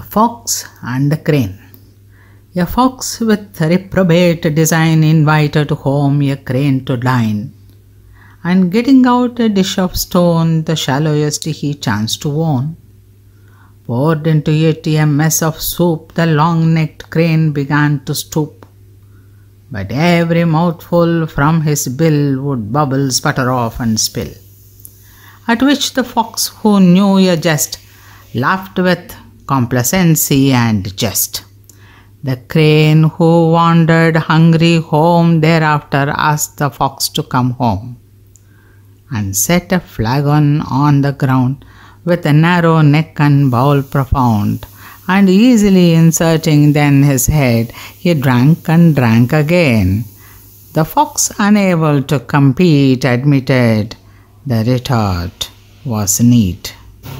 Fox and the Crane. A fox with reprobate design invited home a crane to dine, and getting out a dish of stone, the shallowest he chanced to own, poured into it a mess of soup. The long necked crane began to stoop, but every mouthful from his bill would bubbles sputter off and spill. At which the fox, who knew a jest, laughed with complacency and jest. The crane, who wandered hungry home, thereafter asked the fox to come home, and set a flagon on the ground with a narrow neck and bowl profound, and easily inserting then his head, he drank and drank again. The fox, unable to compete, admitted the retort was neat.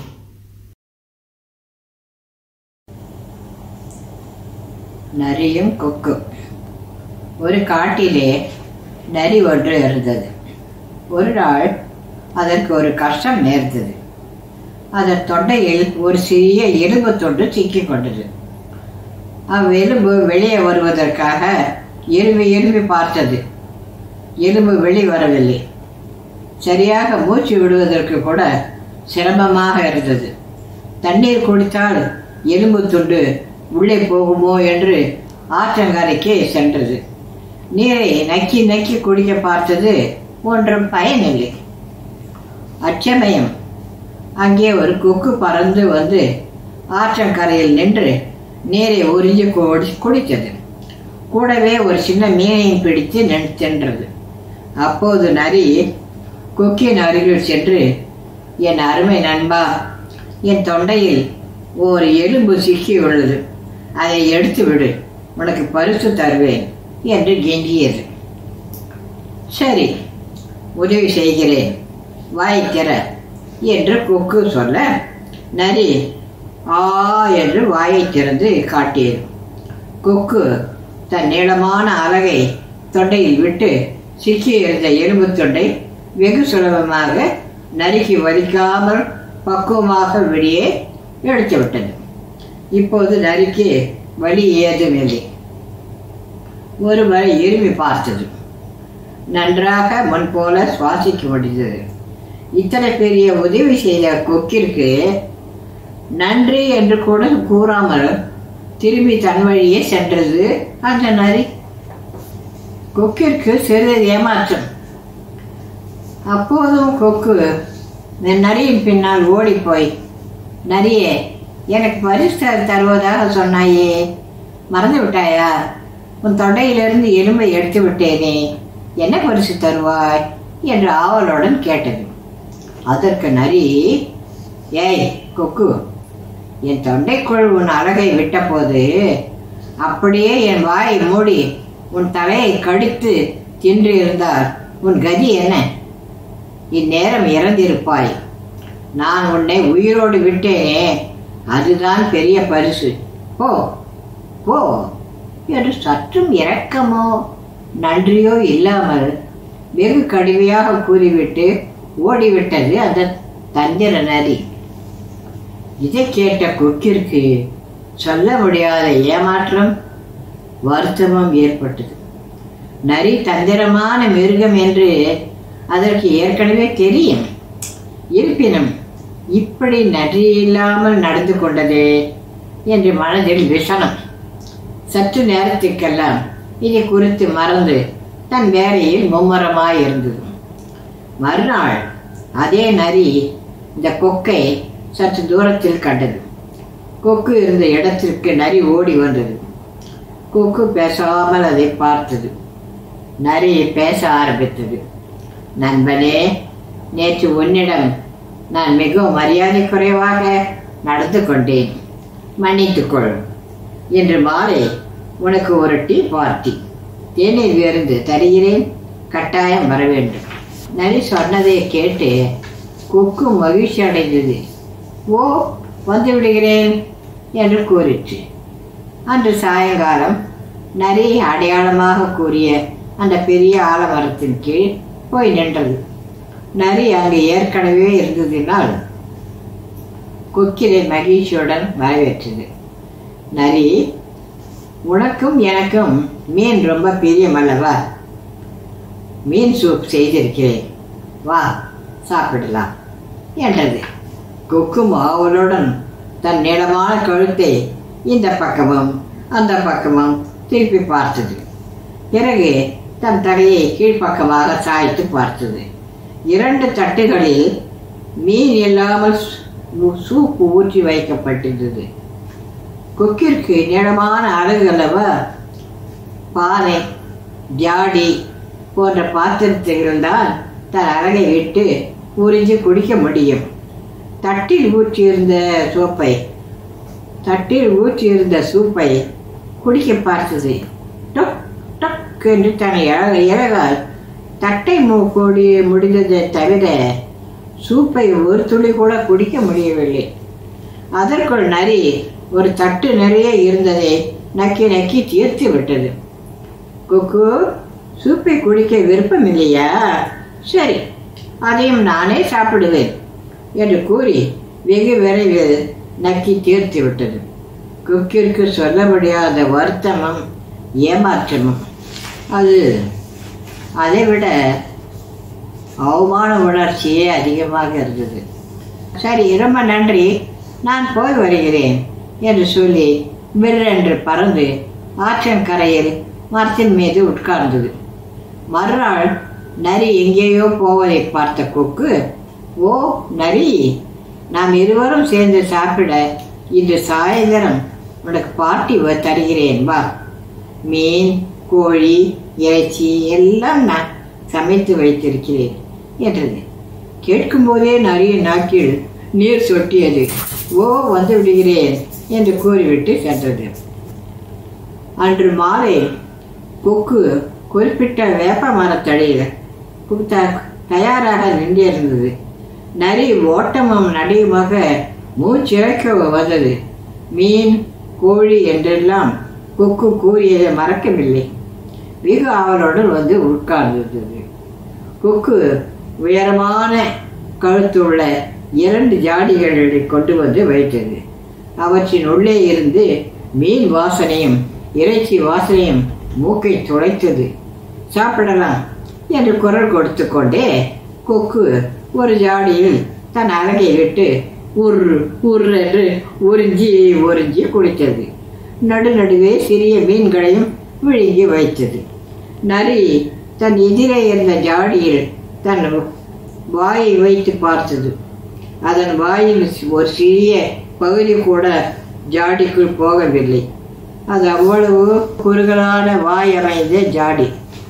நரியும் கொக்கும் ஒரு காட்டிலே நரி ஒன்று இருந்தது ஒரு நாள் அதற்கு ஒரு கஷ்டம் நேர்ந்தது அதன் தொண்டையில் ஒரு சிறிய எலும்பு தொண்டு சிக்கிக் கொண்டது அவ்வெலும்பு வெளியே வருவதற்காக எலும்பி எலும்பி பார்த்தது எலும்பு வெளி வரவில்லை சரியாக மூச்சு விடுவதற்கு கூட சிரமமாக இருந்தது தண்ணீர் குடித்தால் எலும்பு துண்டு உள்ளே போகுமோ என்று ஆற்றங்கரைக்கு சென்றது நீரை நக்கி நக்கி குடிக்க பார்த்தது ஒன்றும் பயனில்லை அச்சமயம் அங்கே ஒரு கொக்கு பறந்து வந்து ஆற்றங்கரையில் நின்று நீரை உறிஞ்சி குடி குடித்தது கூடவே ஒரு சின்ன மீனையும் பிடித்து நின் சென்றது அப்போது நரி கொக்கின் அருகில் சென்று என் அருமை நண்பா என் தொண்டையில் ஒரு எலும்பு சிக்கி உள்ளது அதை எடுத்து விடு உனக்கு பரிசு தருவேன் என்று கெஞ்சியது சரி உதவி செய்கிறேன் வாய் திற என்று கொக்கு சொல்ல நரி ஆ என்று வாயை திறந்து காட்டியது கொக்கு தன் நீளமான அலகை தொண்டையில் விட்டு சிக்கி இருந்த எலும்பு தொண்டை வெகு சுலபமாக நரிக்கு வலிக்காமல் பக்குவமாக வெளியே எடுத்து விட்டது இப்போது நரிக்கு வலி ஏதும் இல்லை ஒருவர் இருமி பார்த்தது நன்றாக முன் போல சுவாசிக்க முடிந்தது இத்தனை பெரிய உதவி செய்த கொக்கிற்கு நன்றி என்று கூட கூறாமல் திரும்பி தன் வழியே சென்றது அந்த நரி கொக்கிற்கு சிறிது ஏமாற்றம் அப்போதும் கொக்கு நரியின் பின்னால் ஓடிப்போய் நரியே எனக்கு பரிசு தருவதாக சொன்னாயே மறந்து விட்டாயா உன் தொண்டையிலிருந்து எலும்பை எடுத்து விட்டேனே என்ன பரிசு தருவாய் என்று ஆவலுடன் கேட்டது அதற்கு நரி ஏய் கொக்கு என் தொண்டைக்குள் உன் அழகை விட்டபோது அப்படியே என் வாயை மூடி உன் தலையை கடித்து தின்று இருந்தால் உன் கதி என்ன இந்நேரம் இறந்திருப்பாய் நான் உன்னை உயிரோடு விட்டேனே அதுதான் பெரிய பரிசு போ போ என்று சற்றும் இரக்கமோ நன்றியோ இல்லாமல் வெகு கடுமையாக கூறிவிட்டு ஓடிவிட்டது அந்த தந்திர நரி இதை கேட்ட கொக்கிற்கு சொல்ல முடியாத ஏமாற்றம் வருத்தமும் ஏற்பட்டது நரி தந்திரமான மிருகம் என்று அதற்கு ஏற்கனவே தெரியும் இருப்பினும் இப்படி நன்றி இல்லாமல் நடந்து கொண்டதே என்று மனதில் விஷனம் சற்று நேரத்துக்கெல்லாம் இதை குறித்து மறந்து தன் வேலையில் மும்முரமாய் இருந்தது மறுநாள் அதே நரி இந்த கொக்கை சற்று தூரத்தில் கண்டது கொக்கு இருந்த இடத்திற்கு நரி ஓடி வந்தது கொக்கு பேசாமல் அதை பார்த்தது நரி பேச ஆரம்பித்தது நண்பனே நேற்று உன்னிடம் நான் மிகவும் மரியாதை குறைவாக நடந்து கொண்டேன் மன்னித்துக்கொள் இன்று மாலை உனக்கு ஒரு டீ பார்ட்டி தேநீர் விருந்து தருகிறேன் கட்டாயம் வர வேண்டும் நரி சொன்னதை கேட்டு கொக்கு மகிழ்ச்சி அடைந்தது ஓ வந்து விடுகிறேன் என்று கூறிற்று அன்று சாயங்காலம் நரி அடையாளமாக கூறிய அந்த பெரிய ஆலமரத்தின் கீழ் போய் நின்றது நரி அங்கு ஏற்கனவே இருந்ததினால் கொக்கிரை மகிழ்ச்சியுடன் வரவேற்றது நரி உனக்கும் எனக்கும் மீன் ரொம்ப பிரியமல்லவா மீன் சூப் செய்திருக்கிறேன் வா சாப்பிடலாம் என்றது கொக்கும் ஆவலுடன் தன் நீளமான கழுத்தை இந்த பக்கமும் அந்த பக்கமும் திருப்பி பார்த்தது பிறகு தன் தலையை கீழ்ப்பக்கமாக சாய்த்து பார்த்தது இரண்டு தட்டுகளில் மீன் இல்லாமல் சூ- சூப்பு ஊற்றி வைக்கப்பட்டிருந்தது கொக்கிற்கு நீளமான அழகு அல்லவா பானை ஜாடி போன்ற பாத்திரத்தில் தான் தன் அழகை விட்டு உறிஞ்சி குடிக்க முடியும் தட்டில் ஊற்றியிருந்த சோப்பை தட்டில் ஊற்றியிருந்த சூப்பை குடிக்க பார்த்தது டொக் டொக் என்று தன் இழக இழகால் தட்டை மூடி முடிந்ததை தவிர சூப்பை ஒரு துளி கூட குடிக்க முடியவில்லை அதற்குள் நரி ஒரு தட்டு நிறைய இருந்ததை நக்கி நக்கி தீர்த்து விட்டது குக்கு சூப்பை குடிக்க விருப்பம் இல்லையா சரி அதையும் நானே சாப்பிடுவேன் என்று கூறி வெகு விரைவில் நக்கி தீர்த்து விட்டது குக்கிற்கு சொல்ல முடியாத வருத்தமும் ஏமாற்றமும் அது அதைவிட அவமான உணர்ச்சியே அதிகமாக இருந்தது சரி ரொம்ப நன்றி நான் போய் வருகிறேன் என்று சொல்லி மிர்ரென்று பறந்து ஆற்றங்கரையில் மரத்தின் மீது உட்கார்ந்தது மறுநாள் நரி எங்கேயோ போவதை பார்த்த கொக்கு ஓ நரி நாம் இருவரும் சேர்ந்து சாப்பிட இன்று சாயந்தரம் உனக்கு பார்ட்டி வ- தருகிறேன் வா மீன் கோழி இறைச்சி எல்லாம் நான் சமைத்து வைத்திருக்கிறேன் என்றது கேட்கும்போதே நிறைய நாக்கில் நீர் சொட்டியது ஓ வந்து விடுகிறேன் என்று கூறிவிட்டு சென்றது அன்று மாலை கொக்கு குறிப்பிட்ட வேப்ப மரத்தடியில் த- தயாராக நின்றிருந்தது நரி ஓட்டமும் நடையுமாக மூச்சிழக்க வந்தது மீன் கோழி என்றெல்லாம் கொக்கு கூறியதை மறக்கவில்லை வெகு ஆவலுடன் வந்து உட்கார்ந்திருந்தது கொக்கு உயரமான கழுத்துள்ள இரண்டு ஜாடிகளை கொண்டு வந்து வைத்தது அவற்றின் உள்ளே இருந்து மீன் வாசனையும் இறைச்சி வாசனையும் மூக்கை துளைத்தது சாப்பிடலாம் என்று குரல் கொடுத்து கொண்டே கொக்கு ஒரு ஜாடியில் தன் அழகை விட்டு உரு உரு என்று உறிஞ்சி உறிஞ்சி குடித்தது நடுநடுவே சிறிய மீன்களையும் விழுங்கி வைத்தது நரி தன் எதிரே இருந்த ஜாடியில் தன் வாயை வைத்து பார்த்தது அதன் வாயில் ஒரு சிறிய பகுதி கூட ஜாடிக்குள் போகவில்லை அது அவ்வளவு குறுகலான வாய் அமைந்த ஜாடி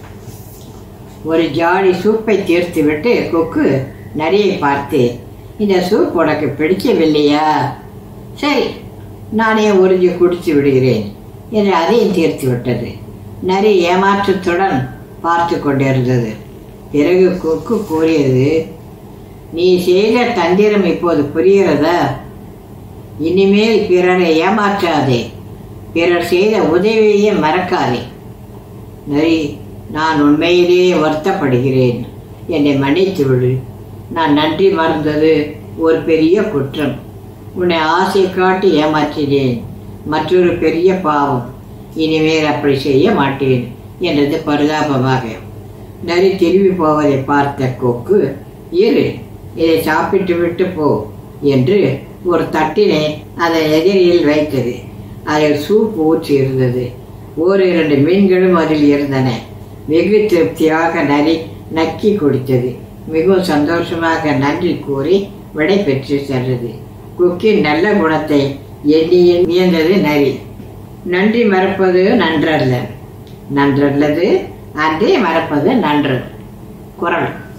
ஒரு ஜாடி சூப்பை தீர்த்துவிட்டு கொக்கு நரியை பார்த்து இந்த சூப் உனக்கு பிடிக்கவில்லையா சரி நானே உறிஞ்சி குடித்து விடுகிறேன் என்று அதையும் தீர்த்து விட்டது நரி ஏமாற்றத்துடன் பார்த்து கொண்டிருந்தது பிறகு கொக்கு கூறியது நீ செய்த தந்திரம் இப்போது புரிகிறதா இனிமேல் பிறரை ஏமாற்றாதே பிறர் செய்த உதவியை மறக்காதே நரி நான் உண்மையிலேயே வருத்தப்படுகிறேன் என்னை மன்னித்து விடு நான் நன்றி மறந்தது ஒரு பெரிய குற்றம் உன்னை ஆசை காட்டி ஏமாற்றினேன் மற்றொரு பெரிய பாவம் இனிமேல் அப்படி செய்ய மாட்டேன் என்றது பரிதாபமாக நரி திரும்பி போவதை பார்த்த கொக்கு இரு இதை சாப்பிட்டு விட்டு போ என்று ஒரு தட்டினை அதன் எதிரில் வைத்தது அதில் சூப் ஊற்றி இருந்தது ஓரிரண்டு மீன்களும் அதில் இருந்தன வெகு திருப்தியாக நரி நக்கி குடித்தது மிகவும் சந்தோஷமாக நன்றி கூறி விடை பெற்று சென்றது குக்கின் நல்ல குணத்தை எண்ணி வியந்தது நரி நன்றி மறப்பது நன்றல்ல நன்றல்லது அன்றே மறப்பது நன்று குரல்